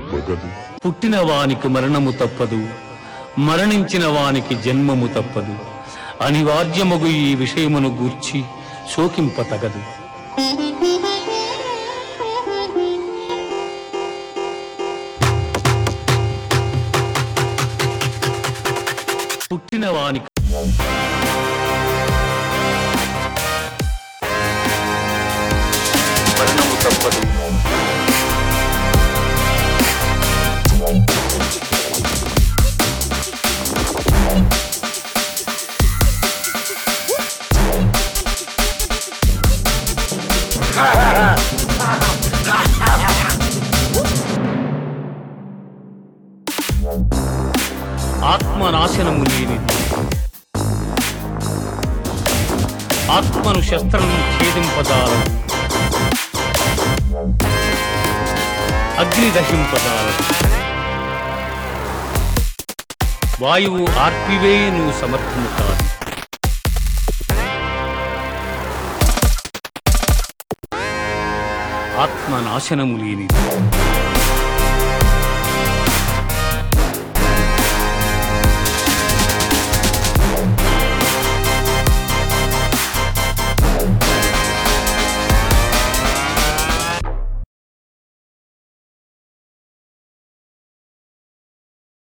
తప్పగదు పుట్టిన వానికి మరణము తప్పదు మరణించిన వానికి జన్మము తప్పదు అనివార్యమగు ఈ విషయమును గూర్చి శోకింప తగదు పుట్టిన వానికి మరణము తప్పదు ఆత్మనాశనము లేనిది ఆత్మను శస్త్రం ఛేదింపదాలదు అగ్ని దహింపదాలదు వాయువు ఆర్పివే నువ్వు సమర్థము కాదు ఆత్మనాశనము లేనిది